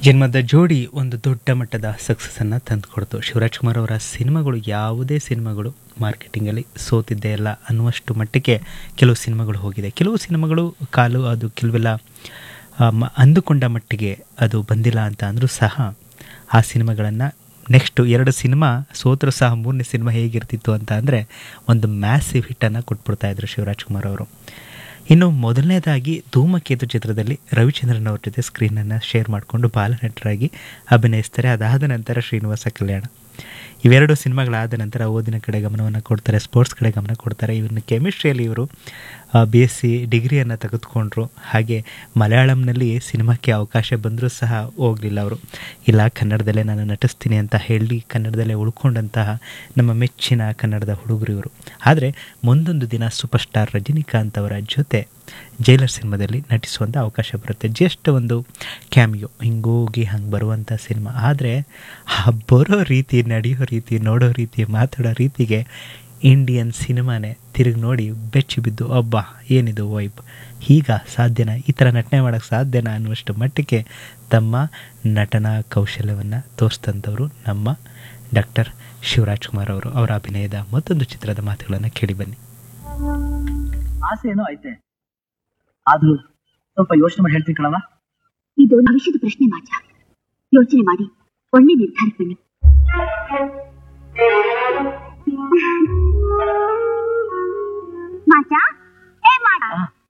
ಜನ್ಮದ ಜೋಡಿ ಒಂದು ದೊಡ್ಡ ಮಟ್ಟದ ಸಕ್ಸಸ್ಸನ್ನು ತಂದುಕೊಡ್ತು ಶಿವರಾಜ್ ಕುಮಾರ್ ಅವರ ಸಿನಿಮಾಗಳು ಯಾವುದೇ ಸಿನಿಮಾಗಳು ಮಾರ್ಕೆಟಿಂಗಲ್ಲಿ ಸೋತಿದ್ದೇ ಇಲ್ಲ ಅನ್ನುವಷ್ಟು ಮಟ್ಟಿಗೆ ಕೆಲವು ಸಿನಿಮಾಗಳು ಹೋಗಿದೆ ಕೆಲವು ಸಿನಿಮಾಗಳು ಕಾಲು ಅದು ಕೆಲವೆಲ್ಲ ಆ, ಮ ಅಂದುಕೊಂಡ ಮಟ್ಟಿಗೆ ಅದು ಬಂದಿಲ್ಲ ಅಂತ ಅಂದರೂ ಸಹ ಆ ಸಿನಿಮಾಗಳನ್ನು ನೆಕ್ಸ್ಟು ಎರಡು ಸಿನಿಮಾ ಸೋತರೂ ಸಹ ಮೂರನೇ ಸಿನಿಮಾ ಹೇಗಿರ್ತಿತ್ತು ಅಂತ ಅಂದರೆ ಒಂದು ಮ್ಯಾಸಿವ್ ಹಿಟ್ಟನ್ನು ಕೊಟ್ಬಿಡ್ತಾ ಇದ್ರು ಶಿವರಾಜ್ ಕುಮಾರ್ ಅವರು ಇನ್ನು ಮೊದಲನೇದಾಗಿ ಧೂಮಕೇತು ಚಿತ್ರದಲ್ಲಿ ರವಿಚಂದ್ರನ್ ಅವ್ರ ಜೊತೆ ಸ್ಕ್ರೀನನ್ನು ಶೇರ್ ಮಾಡಿಕೊಂಡು ಬಾಲನಟರಾಗಿ ಅಭಿನಯಿಸ್ತಾರೆ ಅದಾದ ನಂತರ ಶ್ರೀನಿವಾಸ ಕಲ್ಯಾಣ ಇವೆರಡು ಸಿನಿಮಾಗಳಾದ ನಂತರ ಓದಿನ ಕಡೆ ಗಮನವನ್ನು ಕೊಡ್ತಾರೆ ಸ್ಪೋರ್ಟ್ಸ್ ಕಡೆ ಗಮನ ಕೊಡ್ತಾರೆ ಇವ್ರನ್ನ ಕೆಮಿಸ್ಟ್ರಿಯಲ್ಲಿ ಇವರು ಬಿ ಎಸ್ ಸಿ ಡಿಗ್ರಿಯನ್ನು ತೆಗೆದುಕೊಂಡ್ರು ಹಾಗೆ ಮಲಯಾಳಂನಲ್ಲಿ ಸಿನಿಮಾಕ್ಕೆ ಅವಕಾಶ ಬಂದರೂ ಸಹ ಹೋಗಲಿಲ್ಲ ಅವರು ಇಲ್ಲ ಕನ್ನಡದಲ್ಲೇ ನಾನು ನಟಿಸ್ತೀನಿ ಅಂತ ಹೇಳಿ ಕನ್ನಡದಲ್ಲೇ ಉಳ್ಕೊಂಡಂತಹ ನಮ್ಮ ಮೆಚ್ಚಿನ ಕನ್ನಡದ ಹುಡುಗರು ಇವರು ಆದರೆ ಮುಂದೊಂದು ದಿನ ಸೂಪರ್ ಸ್ಟಾರ್ ರಜನಿಕಾಂತ್ ಅವರ ಜೊತೆ ಜೈಲರ್ ಸಿನಿಮಾದಲ್ಲಿ ನಟಿಸುವಂಥ ಅವಕಾಶ ಬರುತ್ತೆ ಜಸ್ಟ್ ಒಂದು ಕ್ಯಾಮಿಯೋ ಹಿಂಗೋಗಿ ಹಂಗೆ ಬರುವಂಥ ಸಿನಿಮಾ ಆದರೆ ಆ ಬರೋ ರೀತಿ ನಡೆಯೋ ರೀತಿ ನೋಡೋ ರೀತಿ ಮಾತಾಡೋ ರೀತಿಗೆ ಇಂಡಿಯನ್ ಸಿನಿಮಾನೇ ತಿರುಗಿ ನೋಡಿ ಬೆಚ್ಚಿ ಬಿದ್ದು ಅಬ್ಬ ಏನಿದು ವೈಬ್ ಈಗ ಸಾಧ್ಯನಾ ಈ ಥರ ನಟನೆ ಮಾಡೋಕ್ಕೆ ಸಾಧ್ಯನಾ ಅನ್ನುವಷ್ಟು ಮಟ್ಟಿಗೆ ತಮ್ಮ ನಟನಾ ಕೌಶಲ್ಯವನ್ನು ತೋರಿಸ್ತಂಥವ್ರು ನಮ್ಮ ಡಾಕ್ಟರ್ ಶಿವರಾಜ್ ಕುಮಾರ್ ಅವರು ಅವರ ಅಭಿನಯದ ಮತ್ತೊಂದು ಚಿತ್ರದ ಮಾತುಗಳನ್ನು ಕೇಳಿ ಬನ್ನಿ ಆಸೆ ಏನೋ ಐತೆ ಆದ್ರೂ ಸ್ವಲ್ಪ ಯೋಚನೆ ಮಾಡಿ ಹೇಳ್ತೀನಿ ಕಣವ ಇದು ಭವಿಷ್ಯದ ಪ್ರಶ್ನೆ ಮಾಚ ಯೋಚನೆ ಮಾಡಿ ಒಳ್ಳೆ ನಿರ್ಧಾರಕ್ಕೆ ಬನ್ನಿ ಮಾಚ ಏ ಮಾಚ